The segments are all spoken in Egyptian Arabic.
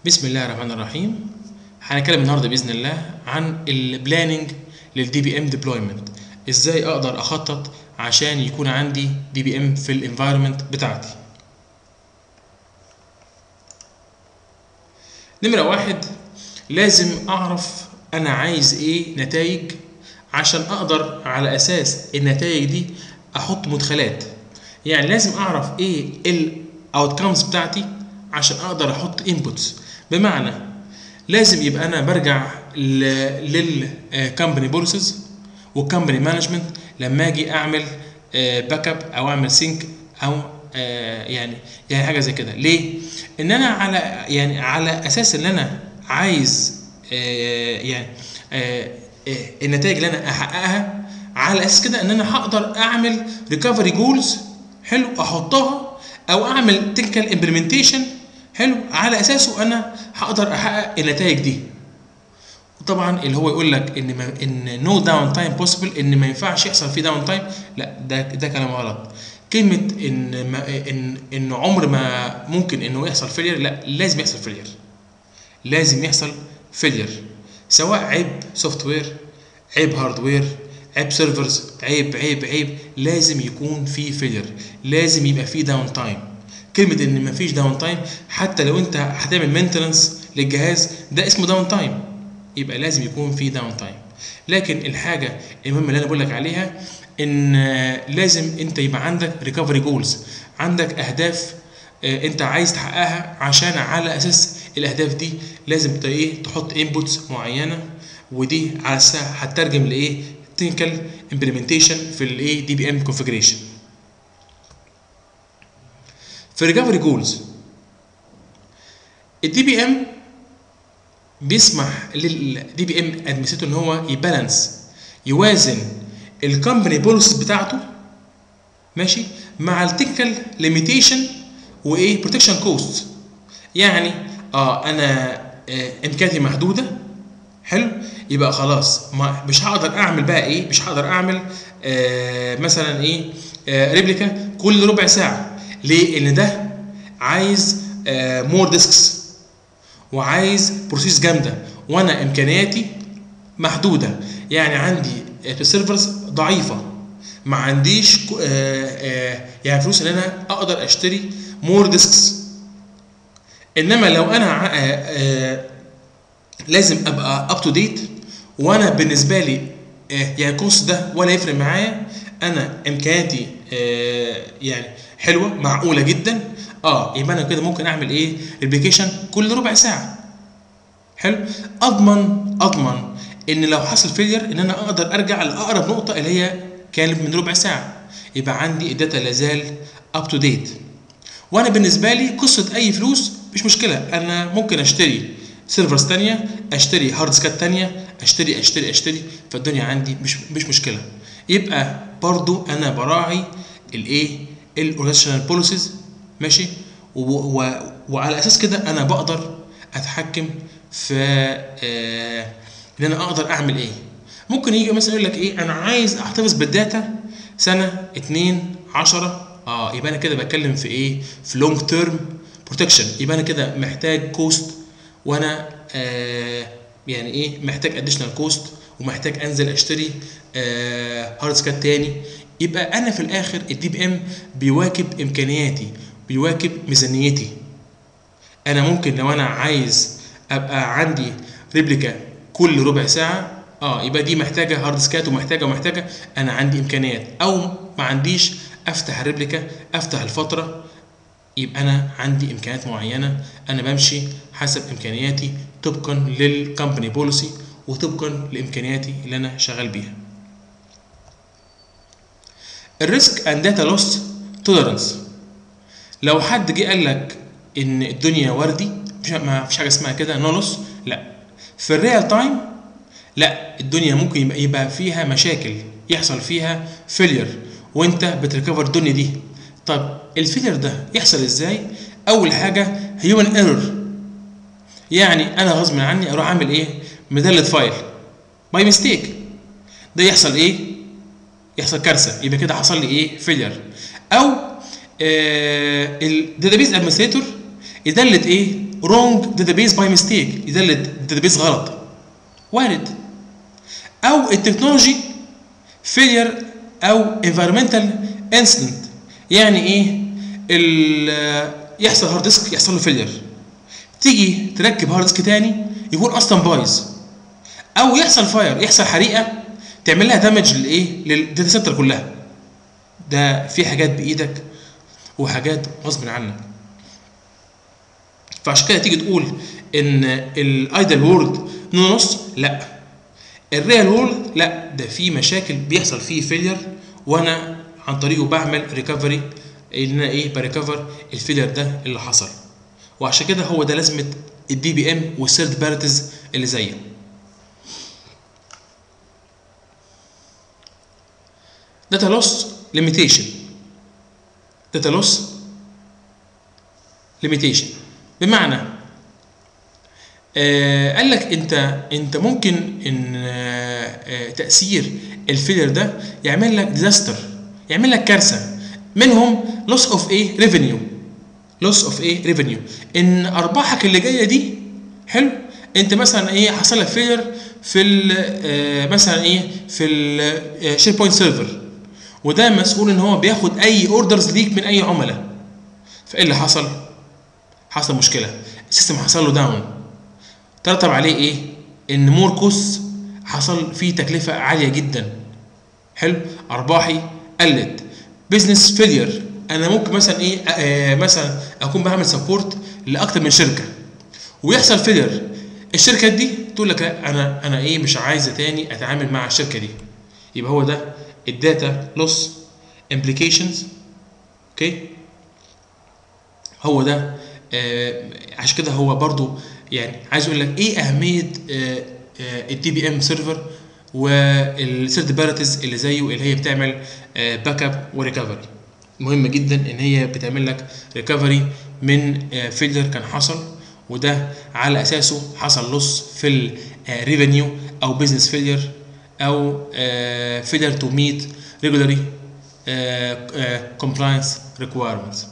بسم الله الرحمن الرحيم هنتكلم النهارده باذن الله عن البلاننج للدي بي ام ديبلويمنت ازاي اقدر اخطط عشان يكون عندي دي بي ام في الانفايرمنت بتاعتي نمرة واحد لازم اعرف انا عايز ايه نتائج عشان اقدر على اساس النتائج دي احط مدخلات يعني لازم اعرف ايه الاوتكمز بتاعتي عشان اقدر احط انبوتس بمعنى لازم يبقى انا برجع للكمباني بوليسز والكمباني مانجمنت لما اجي اعمل باك اب او اعمل سينك او يعني يعني حاجه زي كده ليه ان انا على يعني على اساس ان انا عايز يعني النتائج اللي انا احققها على اساس كده ان انا هقدر اعمل ريكفري جولز حلو احطها او اعمل تكنيكال امبلمنتيشن حلو على اساسه انا هقدر احقق النتائج دي طبعا اللي هو يقول لك ان ما ان نو داون تايم بوسيبل ان ما ينفعش يحصل فيه داون تايم لا ده ده كلام غلط كلمه ان ما ان ان عمر ما ممكن انه يحصل فيلير لا لازم يحصل فيلير لازم يحصل فيلير سواء عيب سوفت وير عيب هاردوير عيب سيرفرز عيب عيب عيب لازم يكون في فيلير لازم يبقى في داون تايم كلمه ان مفيش داون تايم حتى لو انت هتعمل مينتنس للجهاز ده اسمه داون تايم يبقى لازم يكون في داون تايم لكن الحاجه المهمه اللي انا بقول لك عليها ان لازم انت يبقى عندك ريكفري جولز عندك اهداف انت عايز تحققها عشان على اساس الاهداف دي لازم ايه تحط انبوتس معينه ودي على اساسها هتترجم لايه تكنيكال امبلمنتيشن في الايه دي بي ام كونفجريشن في ريكفري جولز الدي بي ام بيسمح للدي بي ام ادمنستريتور ان هو يبالانس يوازن الكومباني بوليس بتاعته ماشي مع التكنيكال ليميتيشن وايه بروتكشن كوست يعني اه انا آه امكانياتي محدوده حلو يبقى خلاص ما مش هقدر اعمل بقى ايه مش هقدر اعمل آه مثلا ايه آه ريبليكا كل ربع ساعه ليه ان ده عايز آه مور ديسكس وعايز بروسيس جامده وانا امكانياتي محدوده يعني عندي سيرفرز ضعيفه ما عنديش آه آه يعني فلوس ان انا اقدر اشتري مور ديسكس انما لو انا آه لازم ابقى اب تو ديت وانا بالنسبه لي يعني الكورس ده ولا يفرق معايا انا امكانياتي يعني حلوه معقوله جدا اه يبقى انا كده ممكن اعمل ايه ريبليكيشن كل ربع ساعه حلو اضمن اضمن ان لو حصل فيلير ان انا اقدر ارجع لاقرب نقطه اللي هي كانت من ربع ساعه يبقى عندي الداتا لازال اب تو ديت وانا بالنسبه لي قصه اي فلوس مش مشكله انا ممكن اشتري سيرفرز تانية اشتري هارد ديسكات تانية اشتري اشتري اشتري فالدنيا عندي مش مش مشكله يبقى برضو انا براعي الايه الاورجانيزيشنال بوليسيز ماشي و و وعلى اساس كده انا بقدر اتحكم في آه ان انا اقدر اعمل ايه ممكن يجي مثلا يقول لك ايه انا عايز احتفظ بالداتا سنه اتنين عشرة اه يبقى انا كده بتكلم في ايه في لونج تيرم بروتكشن يبقى انا كده محتاج كوست وانا آه يعني ايه محتاج اديشنال كوست ومحتاج انزل اشتري آه هارد ديسكات تاني يبقى انا في الاخر الدي بي ام بيواكب امكانياتي بيواكب ميزانيتي انا ممكن لو انا عايز ابقى عندي ريبليكا كل ربع ساعه اه يبقى دي محتاجه هارد ديسكات ومحتاجه ومحتاجه انا عندي امكانيات او ما عنديش افتح الريبليكا افتح الفتره يبقى انا عندي امكانيات معينه انا بمشي حسب امكانياتي طبقا للكمباني بوليسي وطبقا لامكانياتي اللي انا شغال بيها الريسك اند داتا لوس توليرانس لو حد جه قال لك ان الدنيا وردي ما فيش حاجه اسمها كده نولوس لا في الريال تايم لا الدنيا ممكن يبقى, يبقى فيها مشاكل يحصل فيها فيلير وانت بتريكفر الدنيا دي طب الفيلير ده يحصل ازاي اول حاجه هيومن ايرور يعني انا غصب عني اروح اعمل ايه مدلة فايل باي ميستيك ده يحصل ايه يحصل كارثه يبقى كده حصل لي ايه فيلير او آه الداتابيز ادمنستريتور يدلت ايه wrong database by mistake يدلت database غلط وارد او التكنولوجي failure او environmental incident يعني ايه ال- يحصل هارد ديسك يحصل له فيلير تيجي تركب هارد ديسك تاني يكون اصلا بايظ او يحصل فاير يحصل حريقه تعمل لها دامج للايه للداتا سنتر كلها ده في حاجات بايدك وحاجات غصب عنك فعشان كده تيجي تقول ان الايدل وورلد نص لا الريال وورلد لا ده في مشاكل بيحصل فيه فيلير وانا عن طريقه بعمل ريكفري ان انا ايه بريكفر الفيلير ده اللي حصل وعشان كده هو ده لازمه الدي بي ام والثيرد بارتيز اللي زيه داتا لوس ليميتيشن داتا لوس ليميتيشن بمعنى آه قال لك انت انت ممكن ان آه آه تاثير الفيلر ده يعمل لك ديزاستر يعمل لك كارثه منهم لوس اوف ايه ريفينيو لوس اوف ايه ريفينيو ان ارباحك اللي جايه دي حلو انت مثلا ايه حصل لك فيلر في ال- آه مثلا ايه في الشير بوينت سيرفر وده مسؤول ان هو بياخد اي اوردرز ليك من اي عملاء فايه اللي حصل حصل مشكله السيستم حصل له داون ترتب عليه ايه ان موركوس حصل فيه تكلفه عاليه جدا حلو ارباحي قلت بزنس فيلير انا ممكن مثلا ايه آه مثلا اكون بعمل سبورت لاكتر من شركه ويحصل فيلير الشركه دي تقول لك لا انا انا ايه مش عايزه تاني اتعامل مع الشركه دي يبقى هو ده الداتا لوس امبليكيشنز اوكي هو ده آه عشان كده هو برضو يعني عايز اقول لك ايه اهميه الدي بي ام سيرفر والثيرد بارتيز اللي زيه اللي هي بتعمل باك اب وريكفري مهم جدا ان هي بتعمل لك ريكفري من فيلر كان حصل وده على اساسه حصل لوس في الريفينيو او بزنس فيلير او فيلر تو ميت ريجولاري كومبلاينس ريكويرمنتس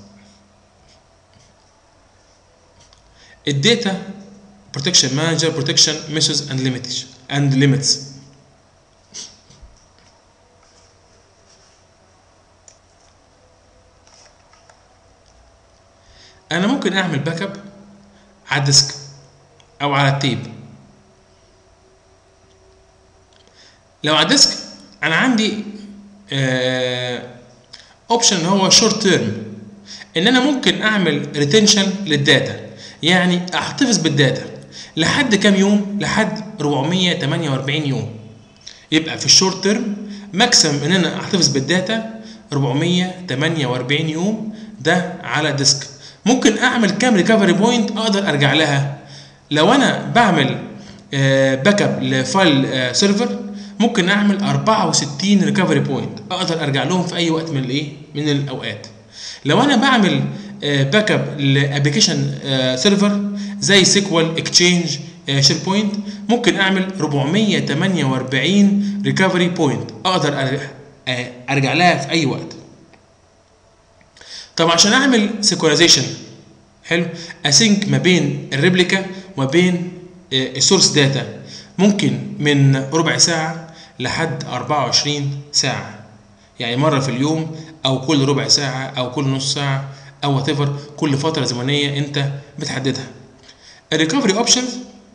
الداتا protection manager protection methods and limits and limits انا ممكن اعمل باك اب على الديسك او على التيب لو على الديسك انا عندي اوبشن ان هو شورت تيرم ان انا ممكن اعمل ريتنشن للداتا يعني احتفظ بالداتا لحد كام يوم لحد 448 يوم يبقى في الشورت تيرم ماكسيمم ان انا احتفظ بالداتا 448 يوم ده على ديسك ممكن اعمل كام ريكفري بوينت اقدر ارجع لها لو انا بعمل باك اب لفايل سيرفر ممكن اعمل 64 ريكفري بوينت اقدر ارجع لهم في اي وقت من الايه من الاوقات لو انا بعمل باك اب لابلكيشن سيرفر زي سيكوال اكتشينج شير بوينت ممكن اعمل 448 ريكفري بوينت اقدر ارجع لها في اي وقت طب عشان اعمل سيكولايزيشن حلو اسync ما بين الريبليكا وما بين السورس داتا ممكن من ربع ساعه لحد 24 ساعه يعني مره في اليوم او كل ربع ساعه او كل نص ساعه او وات كل فتره زمنيه انت بتحددها الريكفري اوبشنز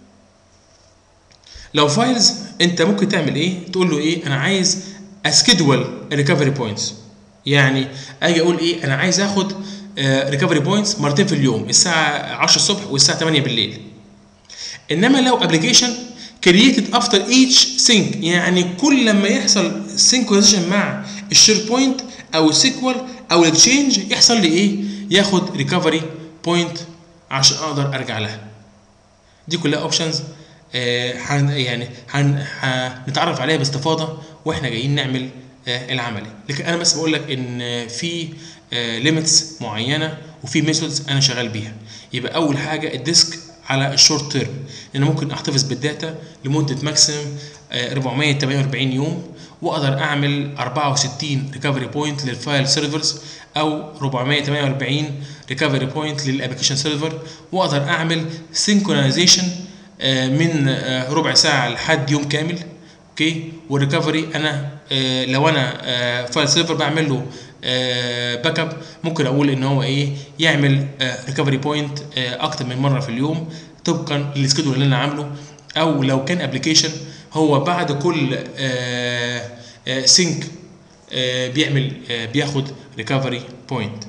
لو فايلز انت ممكن تعمل ايه تقول له ايه انا عايز اسكيدول الريكفري بوينتس يعني اجي اقول ايه انا عايز اخد ريكفري بوينتس مرتين في اليوم الساعه 10 الصبح والساعه 8 بالليل انما لو ابلكيشن كرييتد افتر ايتش سينك يعني كل لما يحصل سينكونايزيشن مع الشير بوينت او السيكوال او الاكشينج يحصل لي ايه ياخد ريكفري بوينت عشان اقدر ارجع لها دي كلها اوبشنز آه يعني هنتعرف عليها باستفاضه واحنا جايين نعمل آه العملي لكن انا بس بقول لك ان في ليميتس آه معينه وفي ميثودز انا شغال بيها يبقى اول حاجه الديسك على الشورت تيرم لان ممكن احتفظ بالداتا لمده ماكسيمم 448 يوم واقدر اعمل 64 ريكفري بوينت للفايل سيرفرز او 448 ريكفري بوينت للابلكيشن سيرفر واقدر اعمل سينكرونايزيشن من آه، ربع ساعه لحد يوم كامل اوكي والريكفري انا آه، لو انا آه، فايل سيرفر بعمل له باك اب ممكن اقول ان هو ايه يعمل ريكفري بوينت اكتر من مره في اليوم طبقا للسكيدول اللي انا عامله او لو كان ابلكيشن هو بعد كل سينك بيعمل آه، بياخد ريكفري بوينت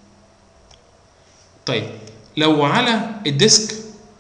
طيب لو على الديسك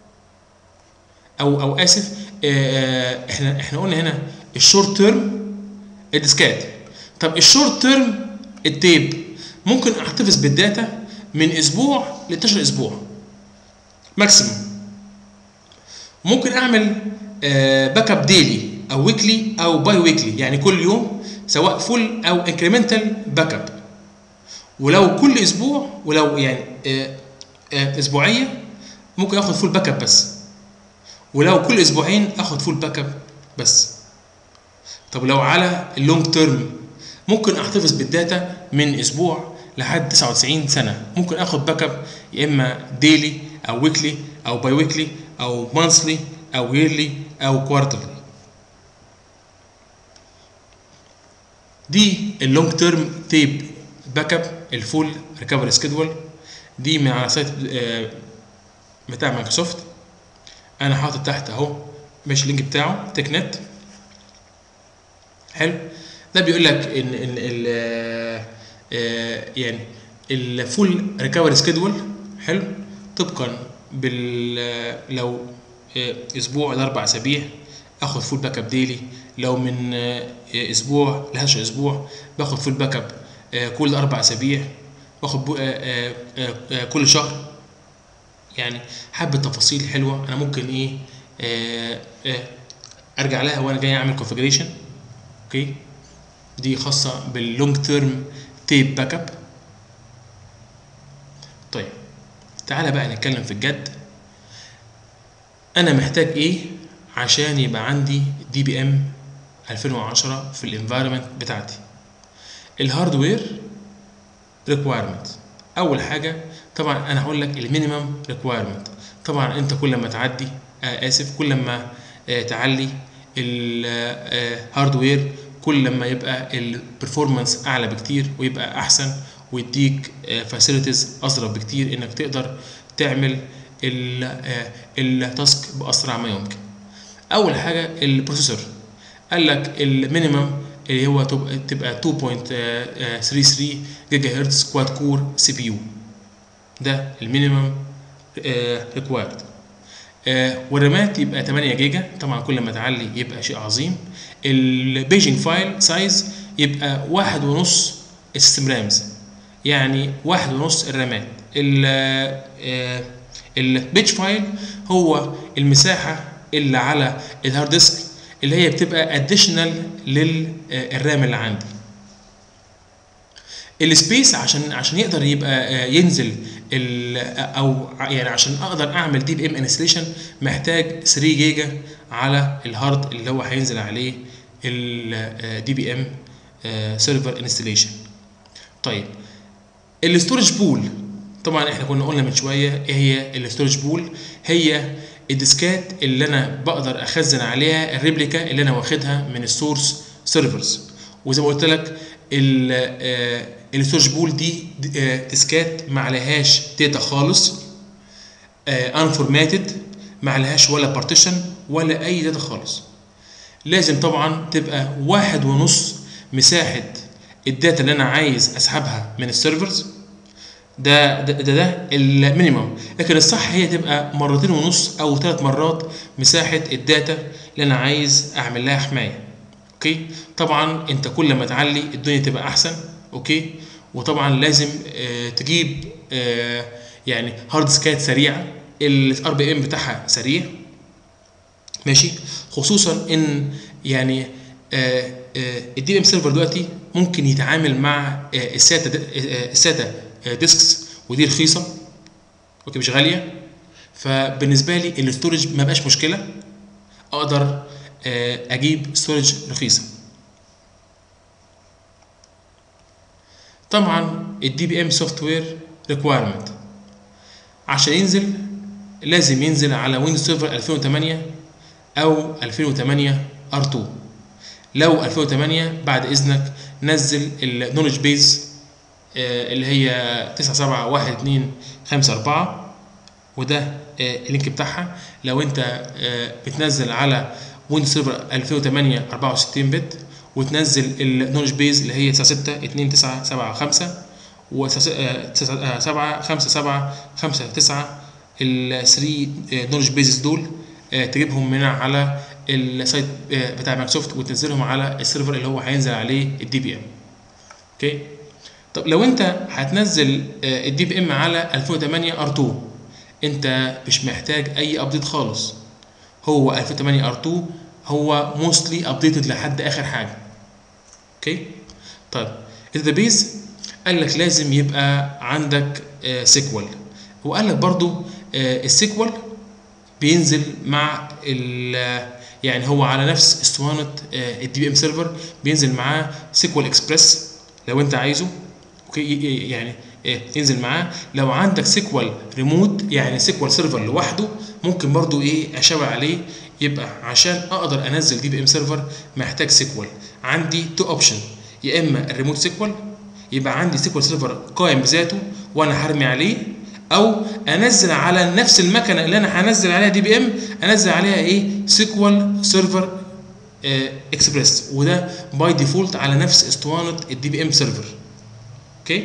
او او اسف آه، احنا احنا قلنا هنا الشورت تيرم الديسكات طب الشورت تيرم التيب ممكن احتفظ بالداتا من اسبوع ل 12 اسبوع ماكسيموم ممكن اعمل باك اب ديلي او ويكلي او باي ويكلي يعني كل يوم سواء فول او انكريمنتال باك اب ولو كل اسبوع ولو يعني آه، آه، اسبوعيه ممكن اخد فول باك اب بس ولو كل اسبوعين اخد فول باك اب بس طب لو على اللونج تيرم ممكن احتفظ بالداتا من اسبوع لحد 99 سنه ممكن اخد باك اب يا اما ديلي او ويكلي او باي ويكلي او مانثلي او ييرلي او كوارترلي دي اللونج تيرم تيب باك اب الفول ريكفري سكيدول دي من على سايت آه، بتاع مايكروسوفت انا حاطط تحت اهو ماشي اللينك بتاعه تك نت حلو ده بيقول لك ان ان ال آه، يعني الفول ريكفري سكيدول حلو طبقا بال لو آه، اسبوع لاربع اسابيع اخد فول باك اب ديلي لو من آه، اسبوع ل 11 اسبوع باخد فول باك اب آه، كل اربع اسابيع باخد بو- آه، آه، آه، آه، كل شهر يعني حبه تفاصيل حلوه انا ممكن ايه آه، آه، ارجع لها وانا جاي اعمل كونفجريشن اوكي دي خاصه باللونج تيرم تيب باك اب طيب تعالى بقى نتكلم في الجد انا محتاج ايه عشان يبقى عندي دي بي ام 2010 في الانفايرمنت بتاعتي الهاردوير ريكويرمنت اول حاجه طبعا انا هقول لك المينيمم ريكويرمنت طبعا انت كل ما تعدي آه اسف كل ما آه تعلي الهاردوير كل ما يبقى البرفورمانس اعلى بكتير ويبقى احسن ويديك فاسيلتيز اظرف بكتير انك تقدر تعمل التاسك باسرع ما يمكن اول حاجه البروسيسور قال لك المينيمم اللي هو تبقى تبقى 2.33 جيجا هرتز كواد كور سي بي يو ده المينيمم ريكوايرد والرامات يبقى 8 جيجا طبعا كل ما تعلي يبقى شيء عظيم البيجنج فايل سايز يبقى واحد ونص السيستم رامز يعني واحد ونص الرامات البيج فايل هو المساحه اللي على الهارد ديسك اللي هي بتبقى اديشنال للرام اللي عندي السبيس عشان عشان يقدر يبقى ينزل او يعني عشان اقدر اعمل دي بي ام انستليشن محتاج 3 جيجا على الهارد اللي هو هينزل عليه الدي بي ام سيرفر انستليشن طيب الاستورج بول طبعا احنا كنا قلنا من شويه ايه هي الاستورج بول هي الديسكات اللي انا بقدر اخزن عليها الريبليكا اللي انا واخدها من السورس سيرفرز وزي ما قلت لك الستورج بول دي ديسكات ما عليهاش داتا خالص انفورماتد ما عليهاش ولا بارتيشن ولا اي داتا خالص لازم طبعا تبقى واحد ونص مساحه الداتا اللي انا عايز اسحبها من السيرفرز ده ده ده, ده المينيمم لكن الصح هي تبقى مرتين ونص او ثلاث مرات مساحه الداتا اللي انا عايز اعمل لها حمايه اوكي طبعا انت كل ما تعلي الدنيا تبقى احسن اوكي وطبعا لازم آه تجيب آه يعني هارد ديسكات سريعه الار بي ام بتاعها سريع ماشي خصوصا ان يعني آه آه الدي ام سيرفر دلوقتي ممكن يتعامل مع آه الساتا آه الساتا ديسكس ودي رخيصه اوكي مش غاليه فبالنسبه لي الاستورج ما بقاش مشكله اقدر اجيب ستورج رخيصه طبعا الدي بي ام سوفت وير ريكوايرمنت عشان ينزل لازم ينزل على ويندوز سيرفر 2008 او 2008 R2 لو 2008 بعد اذنك نزل النولج بيز اللي هي 971254 وده آه، اللينك بتاعها لو انت آه، بتنزل على ويندوز سيرفر 2008 64 بت وتنزل النولج بيز اللي هي 962975 و 75759 ال 3 نولج بيزز دول آه، تجيبهم من على السايت آه، بتاع مايكروسوفت وتنزلهم على السيرفر اللي هو هينزل عليه الدي بي ام اوكي طب لو انت هتنزل الدي بي ام على 2008 ار 2 انت مش محتاج اي ابديت خالص هو 2008 ار 2 هو موستلي ابديتد لحد اخر حاجه اوكي طيب الداتابيز قال لك لازم يبقى عندك سيكوال وقال لك برضو السيكوال بينزل مع ال يعني هو على نفس اسطوانه الدي بي ام سيرفر بينزل معاه سيكوال اكسبريس لو انت عايزه اوكي يعني ينزل معاه لو عندك سيكوال ريموت يعني سيكوال سيرفر لوحده ممكن برضو ايه اشاور عليه يبقى عشان اقدر انزل دي بي ام سيرفر محتاج سيكوال عندي تو اوبشن يا اما الريموت سيكوال يبقى عندي سيكوال سيرفر قائم بذاته وانا هرمي عليه او انزل على نفس المكنه اللي انا هنزل عليها دي بي ام انزل عليها ايه سيكوال سيرفر اكسبريس وده باي ديفولت على نفس اسطوانه الدي بي ام سيرفر اوكي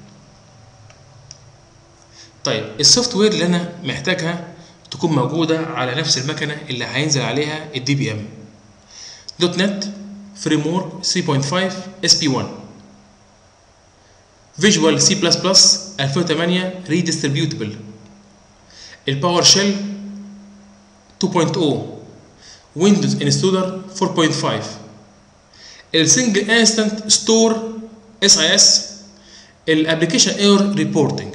طيب السوفت وير اللي انا محتاجها تكون موجوده على نفس المكنه اللي هينزل عليها الدي بي ام دوت نت فريم ورك 3.5 اس بي 1 فيجوال سي بلس بلس 2008 ريديستريبيوتبل الباور شيل 2.0 ويندوز انستولر 4.5 السنجل انستنت ستور اس اي اس الابلكيشن ايرور ريبورتنج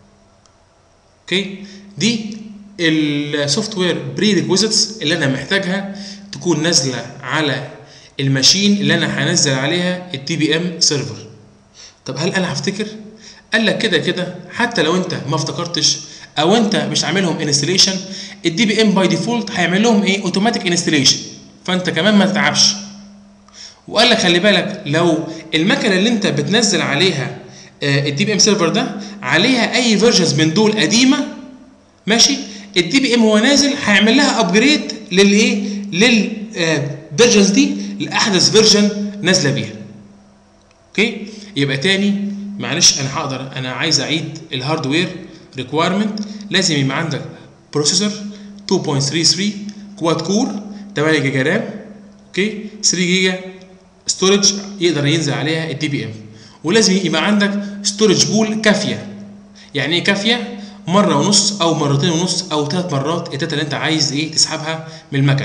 اوكي دي السوفت وير بري ريكويزيتس اللي انا محتاجها تكون نازله على الماشين اللي انا هنزل عليها التي بي ام سيرفر طب هل انا هفتكر قال لك كده كده حتى لو انت ما افتكرتش او انت مش عاملهم انستليشن الدي بي ام باي ديفولت هيعمل لهم ايه اوتوماتيك انستليشن فانت كمان ما تتعبش وقال لك خلي بالك لو المكنه اللي انت بتنزل عليها الدي بي ام سيرفر ده عليها اي فيرجنز من دول قديمه ماشي الدي بي ام هو نازل هيعمل لها ابجريد للايه للفيرجنز دي لاحدث فيرجن نازله بيها اوكي يبقى تاني معلش انا هقدر انا عايز اعيد الهاردوير ريكويرمنت لازم يبقى عندك بروسيسور 2.33 كواد كور 8 جيجا رام اوكي 3 جيجا ستورج يقدر ينزل عليها الدي بي ام ولازم يبقى عندك ستورج بول كافيه يعني ايه كافيه مره ونص او مرتين ونص او ثلاث مرات الداتا اللي انت عايز ايه تسحبها من المكن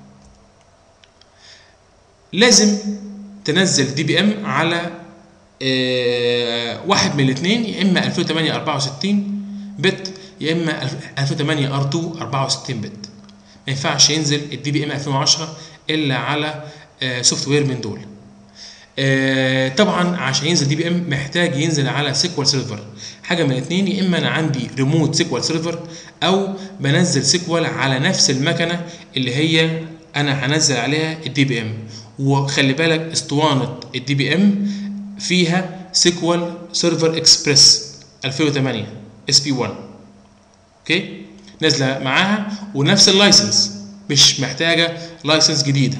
لازم تنزل دي بي ام على آه واحد من الاثنين يا اما 2008 64 بت يا اما 2008 ار 2 64 بت ما ينفعش ينزل الدي بي ام 2010 الا على آه سوفت وير من دول آه طبعا عشان ينزل دي بي ام محتاج ينزل على سيكوال سيرفر حاجه من الاثنين يا اما انا عندي ريموت سيكوال سيرفر او بنزل سيكوال على نفس المكنه اللي هي انا هنزل عليها الدي بي ام وخلي بالك اسطوانه الدي بي ام فيها سيكوال سيرفر اكسبريس 2008 اس بي 1 اوكي نازله معاها ونفس اللايسنس مش محتاجه لايسنس جديده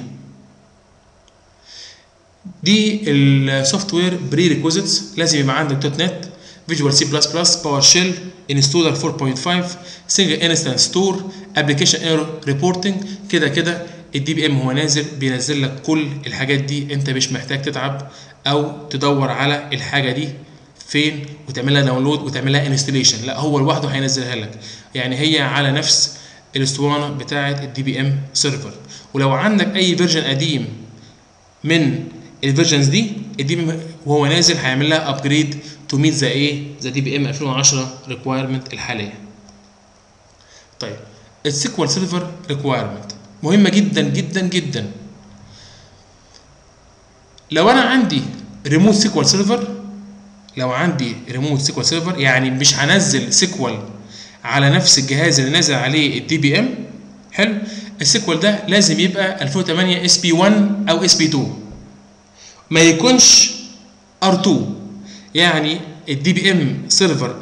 دي السوفت وير بري ريكويزيتس لازم يبقى عندك دوت نت فيجوال سي بلس بلس باور شيل انستولر 4.5 سنجل انستنس ستور ابلكيشن ايرور ريبورتنج كده كده الدي بي ام هو نازل بينزل لك كل الحاجات دي انت مش محتاج تتعب او تدور على الحاجه دي فين وتعملها داونلود وتعملها انستليشن لا هو لوحده هينزلها لك يعني هي على نفس الاسطوانه بتاعه الدي بي ام سيرفر ولو عندك اي فيرجن قديم من الفيرجنز دي الدي بي ام وهو نازل هيعمل لها ابجريد تو ميت ذا ايه ذا دي بي ام 2010 ريكوايرمنت الحاليه طيب السيكوال سيرفر ريكوايرمنت مهمه جدا جدا جدا لو انا عندي ريموت سيكوال سيرفر لو عندي ريموت سيكوال سيرفر يعني مش هنزل سيكوال على نفس الجهاز اللي نازل عليه الدي بي ام حلو السيكوال ده لازم يبقى 2008 اس بي 1 او اس بي 2 ما يكونش ار 2 يعني الدي بي ام سيرفر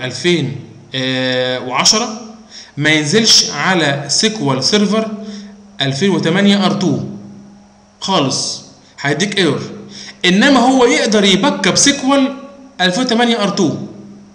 2010 ما ينزلش على سيكوال سيرفر 2008 ار 2 خالص هيديك ايرور انما هو يقدر يباك اب سيكوال 2008 ار 2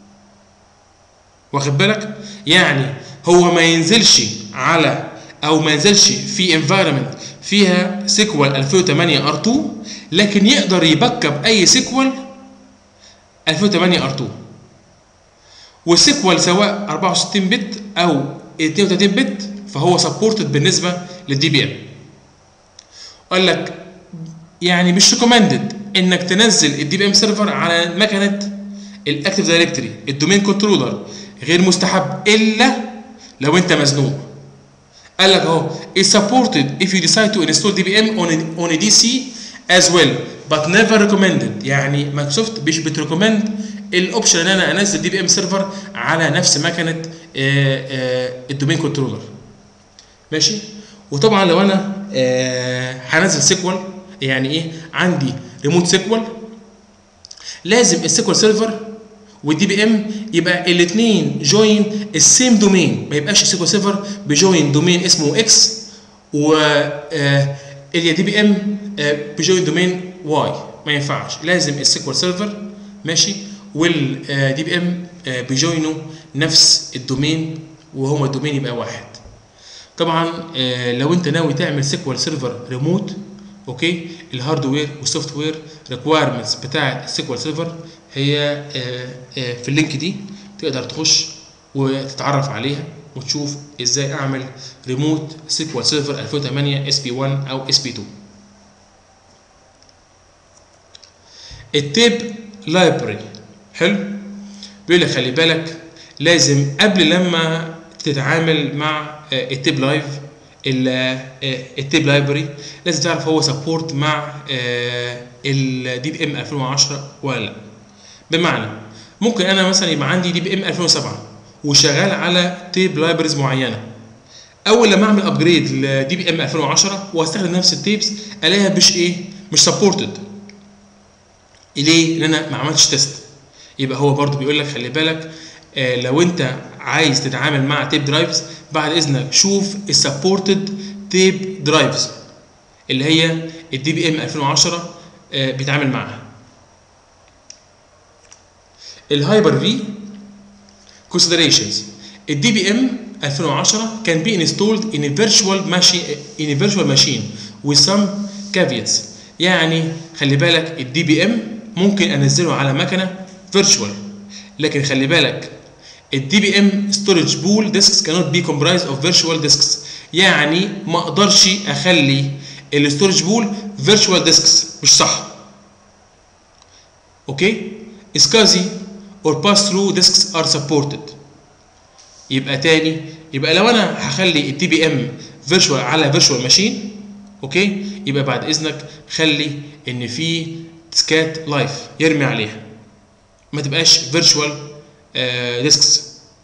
واخد بالك يعني هو ما ينزلش على او ما ينزلش في انفايرمنت فيها سيكوال 2008 ار 2 لكن يقدر يباك اب اي سيكوال 2008 ار 2 والسيكوال سواء 64 بت او 32 بت فهو سبورتد بالنسبه للدي بي ام قال لك يعني مش ريكومندد انك تنزل الدي بي ام سيرفر على مكنه الاكتف دايركتوري الدومين كنترولر غير مستحب الا لو انت مزنوق قال لك اهو is supported if you decide to install DBM on a, on a DC as well but never recommended يعني مايكروسوفت مش بتريكومند الاوبشن ان انا انزل دي بي ام سيرفر على نفس مكنه الدومين كنترولر ماشي وطبعا لو انا هنزل سيكوال يعني ايه عندي ريموت سيكوال لازم السيكوال سيرفر والدي بي ام يبقى الاثنين جوين السيم دومين ما يبقاش السيكوال سيرفر بجوين دومين اسمه اكس و الدي بي ام بجوين دومين واي ما ينفعش لازم السيكوال سيرفر ماشي والدي بي ام بيجوينوا نفس الدومين وهما الدومين يبقى واحد طبعا لو انت ناوي تعمل سيكوال سيرفر ريموت اوكي الهاردوير والسوفت وير ريكوايرمنتس بتاع السيكوال سيرفر هي في اللينك دي تقدر تخش وتتعرف عليها وتشوف ازاي اعمل ريموت سيكوال سيرفر 2008 اس بي 1 او اس بي 2 التيب لايبرري حلو بيقول لك خلي بالك لازم قبل لما تتعامل مع التيب لايف التيب لايبرري لازم تعرف هو سبورت مع الدي بي ام 2010 ولا لا بمعنى ممكن انا مثلا يبقى عندي دي بي ام 2007 وشغال على تيب لايبرز معينه اول لما اعمل ابجريد لدي بي ام 2010 واستخدم نفس التيبس الاقيها مش ايه مش سبورتد ليه؟ لان انا ما عملتش تيست يبقى هو برضو بيقول لك خلي بالك آه لو انت عايز تتعامل مع تيب درايفز بعد اذنك شوف السبورتد تيب درايفز اللي هي الدي بي ام 2010 آه بيتعامل معاها الهايبر في considerations الدي بي ام 2010 can be installed in a virtual machine in a virtual machine with some caveats يعني خلي بالك الدي بي ام ممكن انزله على مكنه فيرتشوال لكن خلي بالك الدي بي ام ستورج بول ديسكس cannot be comprised of virtual disks يعني ما اقدرش اخلي الستورج بول فيرتشوال ديسكس مش صح اوكي SCSI or pass through disks are supported يبقى تاني يبقى لو انا هخلي الدي بي ام فيرتشوال على فيرتشوال ماشين اوكي يبقى بعد اذنك خلي ان في ديسكات لايف يرمي عليها ما تبقاش فيرتشوال ديسكس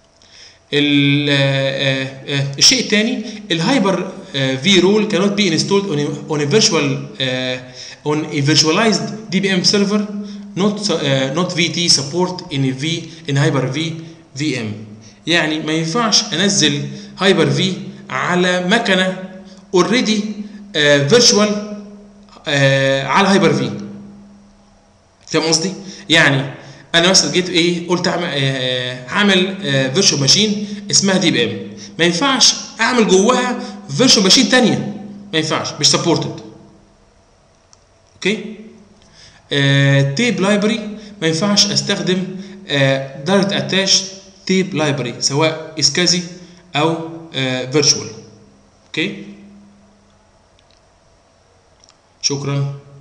الشيء الثاني الهايبر في رول cannot be installed on a, on a virtual uh, on a virtualized DBM server not uh, not VT support in a V in hyper V VM يعني ما ينفعش انزل هايبر في على مكنه اوريدي فيرتشوال على هايبر في فاهم قصدي؟ يعني انا مثلا جيت ايه قلت اعمل آه هعمل فيرتشوال ماشين اسمها دي بي ام ما ينفعش اعمل جواها فيرتشوال ماشين ثانيه ما ينفعش مش سبورتد اوكي تيب لايبرري ما ينفعش استخدم دايركت اتاش تيب لايبرري سواء اسكازي او فيرتشوال اوكي شكرا